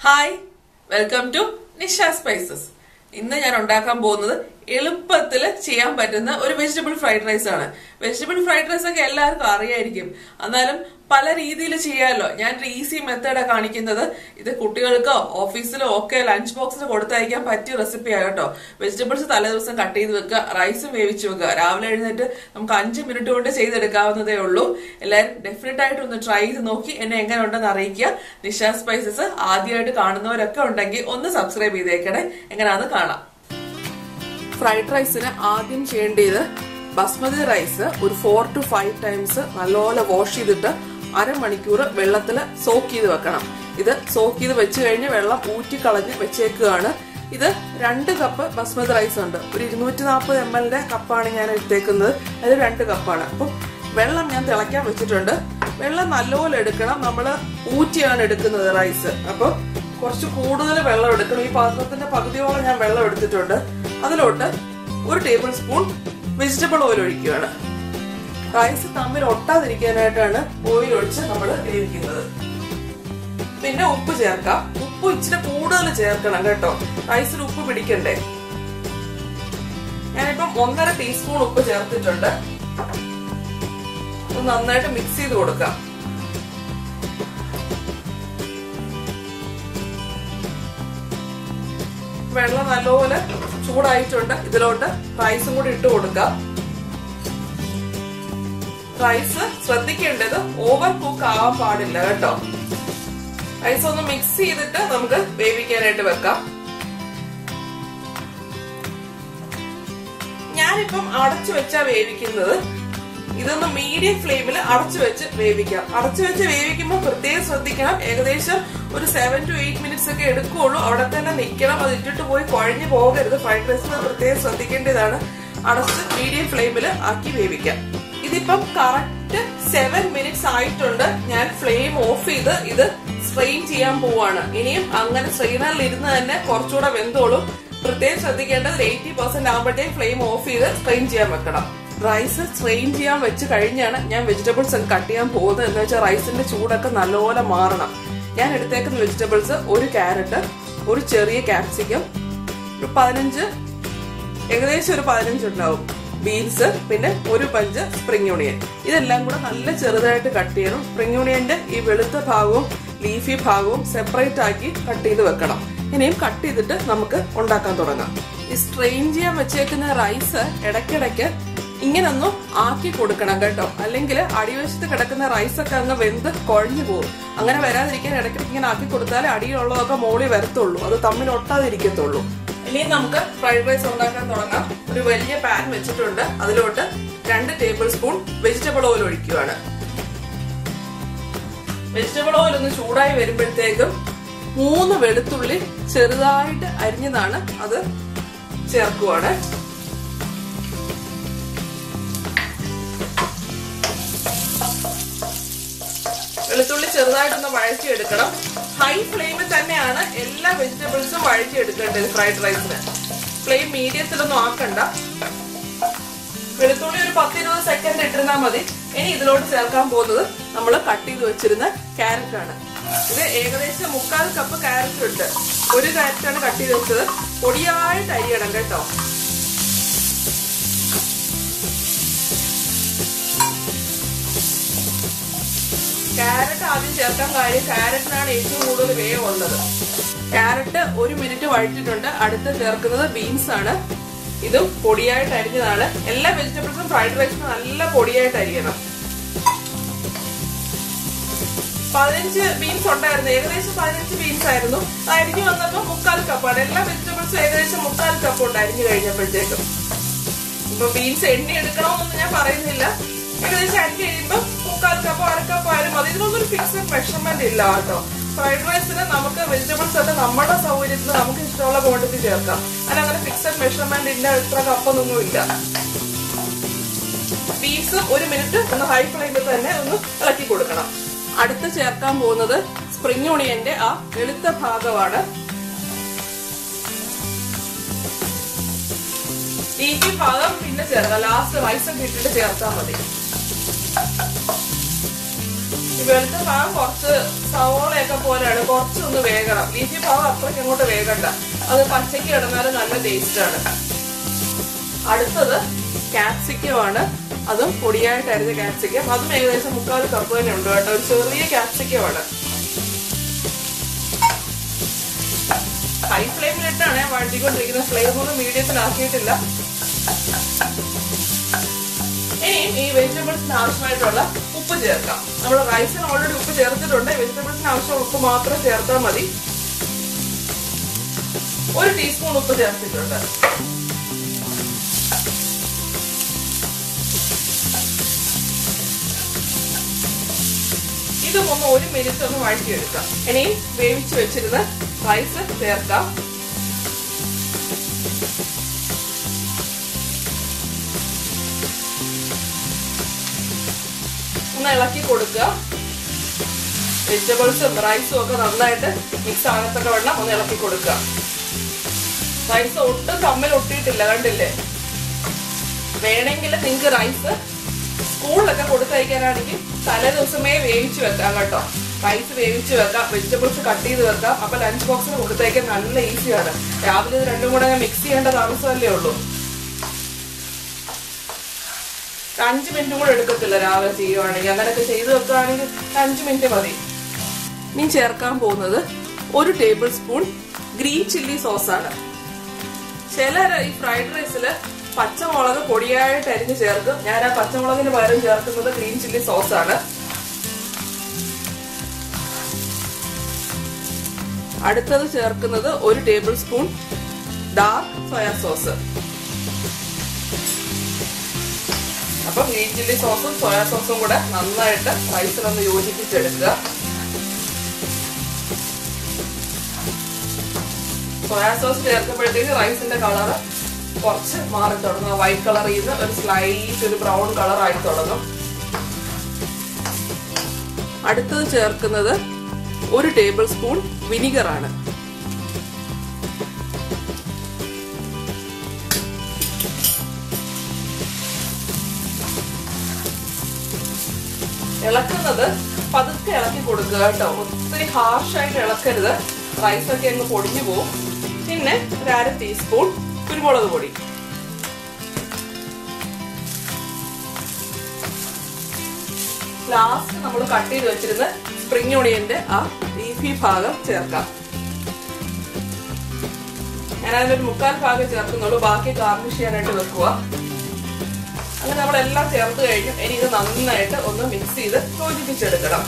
hi welcome to Nisha spices ഇന്ന് ഞാൻ ഉണ്ടാക്കാൻ പോകുന്നത് എളുപ്പത്തിൽ ചെയ്യാൻ പറ്റുന്ന ഒരു വെജിറ്റബിൾ ഫ്രൈഡ് റൈസ് ആണ് വെജിറ്റബിൾ ഫ്രൈഡ് റൈസ് ഒക്കെ എല്ലാവർക്കും അറിയായിരിക്കും എന്നാലും പല രീതിയിൽ ചെയ്യാമല്ലോ ഞാൻ ഒരു ഈസി മെത്തേഡാണ് കാണിക്കുന്നത് ഇത് കുട്ടികൾക്കോ ഓഫീസിലോ ഒക്കെ ലഞ്ച് ബോക്സിൽ കൊടുത്തയക്കാൻ പറ്റിയ റെസിപ്പിയാണ് കേട്ടോ വെജിറ്റബിൾസ് തലേദിവസം കട്ട് ചെയ്ത് വെക്കുക റൈസും വേവിച്ച് വെക്കുക രാവിലെ എഴുന്നേറ്റ് നമുക്ക് അഞ്ച് മിനിറ്റ് കൊണ്ട് ചെയ്തെടുക്കാവുന്നതേ ഉള്ളൂ എല്ലാവരും ഡെഫിനറ്റ് ആയിട്ട് ഒന്ന് ട്രൈ ചെയ്ത് നോക്കി എന്നെ എങ്ങനെ ഉണ്ടെന്ന് അറിയിക്കുക നിഷ സ്പൈസസ് ആദ്യമായിട്ട് കാണുന്നവരൊക്കെ ഉണ്ടെങ്കിൽ ഒന്ന് സബ്സ്ക്രൈബ് ചെയ്തേക്കണേ എങ്ങനെയാണെന്ന് കാണാം ഫ്രൈഡ് റൈസിന് ആദ്യം ചെയ്യേണ്ടത് ബസ്മതി റൈസ് ഒരു ഫോർ ടു ഫൈവ് ടൈംസ് നല്ലപോലെ വാഷ് ചെയ്തിട്ട് അരമണിക്കൂർ വെള്ളത്തിൽ സോക്ക് ചെയ്ത് വെക്കണം ഇത് സോക്ക് ചെയ്ത് വെച്ച് കഴിഞ്ഞ് വെള്ളം ഊറ്റിക്കളഞ്ഞ് വെച്ചേക്കുകയാണ് ഇത് രണ്ട് കപ്പ് ബസ്മതി റൈസ് ഉണ്ട് ഒരു ഇരുന്നൂറ്റി നാൽപ്പത് എം എല്ലിന്റെ കപ്പാണ് ഞാൻ എടുത്തേക്കുന്നത് അത് രണ്ട് കപ്പാണ് അപ്പം വെള്ളം ഞാൻ തിളയ്ക്കാൻ വെച്ചിട്ടുണ്ട് വെള്ളം നല്ലപോലെ എടുക്കണം നമ്മൾ ഊറ്റിയാണ് എടുക്കുന്നത് റൈസ് അപ്പോൾ കുറച്ച് കൂടുതൽ വെള്ളം എടുക്കണം ഈ പാത്രത്തിന്റെ പകുതിയോളം ഞാൻ വെള്ളം എടുത്തിട്ടുണ്ട് അതിലോട്ട് ഒരു ടേബിൾ സ്പൂൺ വെജിറ്റബിൾ ഓയിൽ ഒഴിക്കുകയാണ് റൈസ് തമ്മിൽ ഒട്ടാതിരിക്കാനായിട്ടാണ് ഓയിൽ ഒഴിച്ച് നമ്മൾ വേവിക്കുന്നത് പിന്നെ ഉപ്പ് ചേർക്കാം ഉപ്പ് ഇച്ചിരി കൂടുതൽ ചേർക്കണം കേട്ടോ റൈസിൽ ഉപ്പ് പിടിക്കണ്ടേ ഞാനിപ്പം ഒന്നര ടീസ്പൂൺ ഉപ്പ് ചേർത്തിട്ടുണ്ട് നന്നായിട്ട് മിക്സ് ചെയ്ത് കൊടുക്കാം വെള്ളം നല്ലപോലെ ചൂടായിട്ടുണ്ട് ഇതിലോട്ട് റൈസും കൂടി ഇട്ട് കൊടുക്കാം റൈസ് ശ്രദ്ധിക്കേണ്ടത് ഓവർ കുക്ക് ആവാൻ പാടില്ല കേട്ടോ റൈസ് ഒന്ന് മിക്സ് ചെയ്തിട്ട് നമുക്ക് വേവിക്കാനായിട്ട് വെക്കാം ഞാനിപ്പം അടച്ചു വെച്ചാ വേവിക്കുന്നത് ഇതൊന്ന് മീഡിയം ഫ്ലെയിമിൽ അടച്ചു വെച്ച് വേവിക്കാം അടച്ചു വെച്ച് വേവിക്കുമ്പോൾ പ്രത്യേകം ശ്രദ്ധിക്കണം ഏകദേശം ഒരു സെവൻ ടു എയ്റ്റ് മിനിറ്റ്സ് ഒക്കെ എടുക്കുകയുള്ളൂ അവിടെ തന്നെ നിൽക്കണം അത് ഇട്ടിട്ട് പോയി കുഴഞ്ഞു പോകരുത് ഫ്രൈഡ് റൈസ് പ്രത്യേകം ശ്രദ്ധിക്കേണ്ടതാണ് അടച്ച് മീഡിയം ഫ്ലെയിമിൽ ആക്കി വേവിക്കാം ഇതിപ്പം കറക്റ്റ് സെവൻ മിനിറ്റ്സ് ആയിട്ടുണ്ട് ഞാൻ ഫ്ലെയിം ഓഫ് ചെയ്ത് ഇത് സ്ട്രെയിൻ ചെയ്യാൻ പോവാണ് ഇനിയും അങ്ങനെ സ്ട്രെയിനറിൽ ഇരുന്ന് തന്നെ കുറച്ചുകൂടെ വെന്തോളും പ്രത്യേകം ശ്രദ്ധിക്കേണ്ടത് എയ്റ്റി പെർസെന്റ് ആകുമ്പോഴത്തേക്ക് ഫ്ലെയിം ഓഫ് ചെയ്ത് സ്ട്രെയിൻ ചെയ്യാൻ വെക്കണം റൈസ് സ്ട്രെയിൻ ചെയ്യാൻ വെച്ച് കഴിഞ്ഞാണ് ഞാൻ വെജിറ്റബിൾസ് ഒക്കെ കട്ട് ചെയ്യാൻ പോകുന്നത് എന്ന് വെച്ചാൽ റൈസിന്റെ ചൂടൊക്കെ നല്ലപോലെ മാറണം ഞാൻ എടുത്തേക്കുന്ന വെജിറ്റബിൾസ് ഒരു ക്യാരറ്റ് ഒരു ചെറിയ ക്യാപ്സിക്കം ഒരു പതിനഞ്ച് ഏകദേശം ഒരു പതിനഞ്ച് ഉണ്ടാവും ബീൻസ് പിന്നെ ഒരു പഞ്ച് സ്പ്രിംഗ് ഓണിയൻ ഇതെല്ലാം കൂടെ നല്ല ചെറുതായിട്ട് കട്ട് ചെയ്യണം സ്പ്രിംഗ് ഓണിയന്റെ ഈ വെളുത്ത ഭാഗവും ലീഫി ഭാഗവും സെപ്പറേറ്റ് ആക്കി കട്ട് ചെയ്ത് വെക്കണം ഇനിയും കട്ട് ചെയ്തിട്ട് നമുക്ക് ഉണ്ടാക്കാൻ തുടങ്ങാം ഈ സ്ട്രെയിൻ ചെയ്യാൻ വെച്ചേക്കുന്ന റൈസ് ഇടയ്ക്കിടയ്ക്ക് ഇങ്ങനൊന്നും ആക്കി കൊടുക്കണം കേട്ടോ അല്ലെങ്കിൽ അടിവശത്ത് കിടക്കുന്ന റൈസ് ഒക്കെ അങ്ങ് വെന്ത് കുഴഞ്ഞു പോകും അങ്ങനെ വരാതിരിക്കാൻ ഇടയ്ക്കിടയ്ക്ക് ഇങ്ങനെ ആക്കി കൊടുത്താൽ അടിയിലുള്ളതൊക്കെ മോളി വരത്തുള്ളൂ അത് തമ്മിൽ ഒട്ടാതിരിക്കത്തുള്ളൂ ഇനി നമുക്ക് ഫ്രൈഡ് റൈസ് ഉണ്ടാക്കാൻ തുടങ്ങാം ഒരു വലിയ പാൻ വെച്ചിട്ടുണ്ട് അതിലോട്ട് രണ്ട് ടേബിൾ സ്പൂൺ വെജിറ്റബിൾ ഓയിൽ ഒഴിക്കുകയാണ് വെജിറ്റബിൾ ഓയിൽ ഒന്ന് ചൂടായി വരുമ്പോഴത്തേക്കും മൂന്ന് വെളുത്തുള്ളി ചെറുതായിട്ട് അരിഞ്ഞതാണ് അത് ചേർക്കുവാണ് വെളുത്തുള്ളി ചെറുതായിട്ടൊന്ന് വഴറ്റിയെടുക്കണം ഹൈ ഫ്ലെയിമിൽ തന്നെയാണ് എല്ലാ വെജിറ്റബിൾസും വഴറ്റിയെടുക്കേണ്ടത് ഫ്രൈഡ് റൈസിന് ഫ്ലെയിം മീഡിയത്തിലൊന്നും ആക്കണ്ട വെളുത്തുള്ളി ഒരു പത്തിരുപത് സെക്കൻഡ് ഇട്ടിരുന്നാൽ മതി ഇനി ഇതിലോട്ട് ചേർക്കാൻ പോകുന്നത് നമ്മൾ കട്ട് ചെയ്ത് വെച്ചിരുന്ന ക്യാരറ്റ് ആണ് ഇത് ഏകദേശം മുക്കാൽ കപ്പ് ക്യാരറ്റ് ഉണ്ട് ഒരു ക്യാരറ്റാണ് കട്ട് ചെയ്ത് വെച്ചത് പൊടിയായിട്ട് അരിയണം കേട്ടോ ക്യാരറ്റ് ആദ്യം ചേർക്കാൻ കാര്യം ക്യാരറ്റിനാണ് ഏറ്റവും കൂടുതൽ വേവുള്ളത് ക്യാരറ്റ് ഒരു മിനിറ്റ് വഴറ്റിട്ടുണ്ട് അടുത്ത് ചേർക്കുന്നത് ബീൻസ് ആണ് ഇതും പൊടിയായിട്ട് അരിഞ്ഞതാണ് എല്ലാ വെജിറ്റബിൾസും ഫ്രൈഡ് റൈസിന് നല്ല പൊടിയായിട്ട് അരിയണം പതിനഞ്ച് ബീൻസ് ഉണ്ടായിരുന്നു ഏകദേശം പതിനഞ്ച് ബീൻസ് ആയിരുന്നു അരിഞ്ഞു വന്നപ്പോൾ മുക്കാൽ കപ്പാണ് എല്ലാ വെജിറ്റബിൾസും ഏകദേശം മുക്കാൽ കപ്പ് ഉണ്ട് അരിഞ്ഞു കഴിഞ്ഞപ്പോഴത്തേക്കും ഇപ്പൊ ബീൻസ് എണ്ണ എടുക്കണമെന്നൊന്നും ഞാൻ പറയുന്നില്ല ഏകദേശം അരിഞ്ഞു കഴിയുമ്പോൾ മുക്കാൽ കപ്പോ അരക്കപ്പോ ആയാലും മതി ഇതിനൊന്നും ഒരു ഫിക്സഡ് മെഷർമെന്റ് ഇല്ല കേട്ടോ ഫ്രൈഡ് റൈസിന് നമുക്ക് വെജിറ്റബിൾസ് ഒക്കെ നമ്മുടെ സൗകര്യത്തിന് നമുക്ക് ഇഷ്ടമുള്ള ക്വാണ്ടിറ്റി ചേർക്കാം അതിനങ്ങനെ ഫിക്സഡ് മെഷർമെന്റ് ഇല്ല ഇത്ര കപ്പൊന്നൊന്നും ഇല്ല ബീൻസ് ഒരു മിനിറ്റ് ഒന്ന് ഹൈ ഫ്ലെയിമിൽ തന്നെ ഒന്ന് ഇളക്കി കൊടുക്കണം അടുത്ത് ചേർക്കാൻ പോകുന്നത് സ്പ്രിംഗ് ഓണിയന്റെ ആ വെളുത്ത ഭാഗമാണ് ലീഫി ഭാഗം പിന്നെ ചേർക്കാം ലാസ്റ്റ് റൈസ് ഒക്കെ ഇട്ടിട്ട് ചേർത്താൽ മതി ഈ വെളുത്ത ഭാഗം കുറച്ച് സവോളയൊക്കെ പോലെയാണ് കുറച്ചൊന്ന് വേകണം ലീഫി ഭാഗം അത്രയ്ക്ക് അങ്ങോട്ട് വേകണ്ട അത് പച്ചയ്ക്ക് കിടന്നാലും നല്ല ടേസ്റ്റ് ആണ് അടുത്തത് capsicum ആണ് അതും പൊടിയായിട്ട് അരിഞ്ഞ ക്യാപ്സിക്കം അതും ഏകദേശം മുക്കാൽ കപ്പ് തന്നെ ഉണ്ട് കേട്ടോ ഒരു ചെറിയ capsicum ആണ് ഹൈ ഫ്ലെയിമിലിട്ടാണ് വഴറ്റിക്കൊണ്ടിരിക്കുന്നത് ഫ്ലെയിം ഒന്നും മീഡിയത്തിലാക്കിയിട്ടില്ല ഇനിയും ഈ വെജിറ്റബിൾസിന് ആവശ്യമായിട്ടുള്ള ഉപ്പ് ചേർക്കാം നമ്മൾ റൈസിന് ഓൾറെഡി ഉപ്പ് ചേർത്തിട്ടുണ്ട് വെജിറ്റബിൾസിന് ആവശ്യമുള്ള ഉപ്പ് മാത്രം ചേർത്താൽ മതി ഒരു ടീസ്പൂൺ ഉപ്പ് ചേർത്തിട്ടുണ്ട് ഇതും ഒന്ന് ഒരു മിനിറ്റ് ഒന്ന് വഴറ്റിയെടുക്കാം ഇനി വേവിച്ച് വെച്ചിരുന്ന റൈസ് ചേർക്കാം ഒന്ന് ഇളക്കി കൊടുക്കുക വെജിറ്റബിൾസും റൈസും ഒക്കെ നന്നായിട്ട് മിക്സ് ആകത്തക്ക വെള്ളം ഒന്ന് ഇളക്കി കൊടുക്കുക റൈസ് ഒട്ടും തമ്മിൽ ഒട്ടിയിട്ടില്ല കണ്ടില്ലേ വേണമെങ്കിൽ നിങ്ങൾക്ക് റൈസ് സ്കൂളിലൊക്കെ കൊടുത്തയക്കാനാണെങ്കിൽ തലേ ദിവസമേ വേവിച്ച് വെക്കാം കേട്ടോ റൈസ് വേവിച്ച് വെക്കാം വെജിറ്റബിൾസ് കട്ട് ചെയ്ത് വെക്കാം അപ്പൊ ലഞ്ച് ബോക്സിന് കൊടുത്തയക്കാൻ നല്ല ഈസിയാണ് രാവിലെ ഇത് രണ്ടും കൂടെ മിക്സ് ചെയ്യേണ്ട താമസമല്ലേ ഉള്ളൂ അഞ്ച് മിനിറ്റും കൂടെ എടുക്കത്തില്ല രാവിലെ ചെയ്യുവാണെങ്കിൽ അങ്ങനെയൊക്കെ ചെയ്ത് വെക്കുകയാണെങ്കിൽ അഞ്ച് മിനിറ്റ് മതി ഇനി ചേർക്കാൻ പോകുന്നത് ഒരു ടേബിൾ സ്പൂൺ ഗ്രീൻ ചില്ലി സോസാണ് ചിലർ ഈ ഫ്രൈഡ് റൈസില് പച്ചമുളക് പൊടിയായിട്ട് അരിഞ്ഞ് ചേർക്കും ഞാൻ ആ പച്ചമുളകിന് പകരം ചേർക്കുന്നത് ഗ്രീൻ ചില്ലി സോസാണ് അടുത്തത് ചേർക്കുന്നത് ഒരു table spoon dark soya sauce അപ്പൊ ഗ്രീൻ ചില്ലി സോസും സോയാ സോസും കൂടെ നന്നായിട്ട് റൈസിലൊന്ന് യോജിപ്പിച്ചെടുക്കുക സോയാ സോസ് ചേർക്കുമ്പോഴത്തേക്ക് റൈസിന്റെ കളറ് കുറച്ച് മാറി തുടങ്ങും വൈറ്റ് കളറിൽ നിന്ന് ഒരു സ്ലൈറ്റ് ഒരു ബ്രൗൺ കളർ ആയി തുടങ്ങും അടുത്തത് ചേർക്കുന്നത് ഒരു ടേബിൾ സ്പൂൺ വിനിഗർ ആണ് ഇളക്കുന്നത് പതുക്കെ ഇളക്കി കൊടുക്കുക കേട്ടോ ഒത്തിരി ഹാർഷായിട്ട് ഇളക്കരുത് റൈസൊക്കെ അങ്ങ് പൊടിഞ്ഞു പോകും പിന്നെ ഒരു അര ടീസ്പൂൺ കുരുമുളക് പൊടി ലാസ്റ്റ് നമ്മൾ കട്ട് ചെയ്ത് വെച്ചിരുന്ന സ്പ്രിംഗ് ഓണിയന്റെ ആ ലീഫി ഭാഗം ചേർക്കാം ഞാൻ അതിനൊരു മുക്കാൽ ഭാഗം ചേർക്കുന്നുള്ളൂ ബാക്കി ഗാർണിഷ് ചെയ്യാനായിട്ട് വെക്കുക അങ്ങനെ നമ്മളെല്ലാം ചേർത്ത് കഴിഞ്ഞു ഇനി ഇത് നന്നായിട്ട് ഒന്ന് മിക്സ് ചെയ്ത് യോജിപ്പിച്ചെടുക്കണം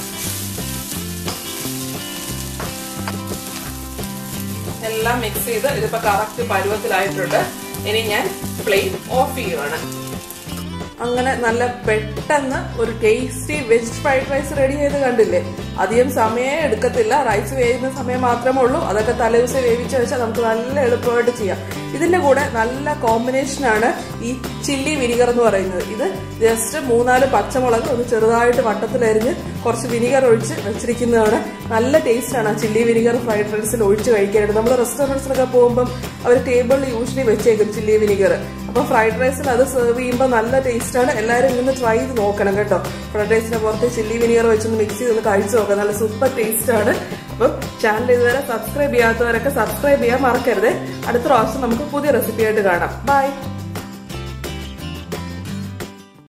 എല്ലാം മിക്സ് ചെയ്ത് ഇതിപ്പോ കറക്റ്റ് പരുവത്തിലായിട്ടുണ്ട് ഇനി ഞാൻ ഫ്ലെയിം ഓഫ് ചെയ്യുവാണ് അങ്ങനെ നല്ല പെട്ടെന്ന് ഒരു tasty veg fried rice ready ചെയ്ത് കണ്ടില്ലേ അധികം സമയം എടുക്കത്തില്ല റൈസ് വേവുന്ന സമയം മാത്രമേ ഉള്ളൂ അതൊക്കെ തലേദിവസം വേവിച്ച് വെച്ചാൽ നമുക്ക് നല്ല എളുപ്പമായിട്ട് ചെയ്യാം ഇതിന്റെ കൂടെ നല്ല കോമ്പിനേഷനാണ് ഈ ചില്ലി വിനിഗർ എന്ന് പറയുന്നത് ഇത് ജസ്റ്റ് മൂന്നാല് പച്ചമുളക് ഒന്ന് ചെറുതായിട്ട് വട്ടത്തിലരിഞ്ഞ് കുറച്ച് വിനിഗർ ഒഴിച്ച് വെച്ചിരിക്കുന്നതാണ് നല്ല ടേസ്റ്റാണ് ആ ചില്ലി വിനിഗർ ഫ്രൈഡ് റൈസിൽ ഒഴിച്ച് കഴിക്കാനായിട്ട് നമ്മൾ റെസ്റ്റോറൻറ്റ്സിലൊക്കെ പോകുമ്പം അവർ ടേബിളിൽ യൂഷ്വലി വെച്ചേക്കും ചില്ലി വിനിഗർ അപ്പോൾ ഫ്രൈഡ് റൈസിൽ അത് സെർവ് ചെയ്യുമ്പോൾ നല്ല ടേസ്റ്റാണ് എല്ലാവരും ഇങ്ങനെ ട്രൈ ചെയ്ത് നോക്കണം കേട്ടോ ഫ്രൈഡ് റൈസിന് പുറത്ത് ചില്ലി വിനിഗർ വെച്ചൊന്ന് മിക്സ് ചെയ്തൊന്ന് കഴിച്ചു നോക്കാം നല്ല സൂപ്പർ ടേസ്റ്റാണ് അപ്പം ചാനൽ ഇതുവരെ സബ്സ്ക്രൈബ് ചെയ്യാത്തവരൊക്കെ സബ്സ്ക്രൈബ് ചെയ്യാൻ മറക്കരുത് അടുത്ത പ്രാവശ്യം നമുക്ക് പുതിയ റെസിപ്പി ആയിട്ട് കാണാം ബൈ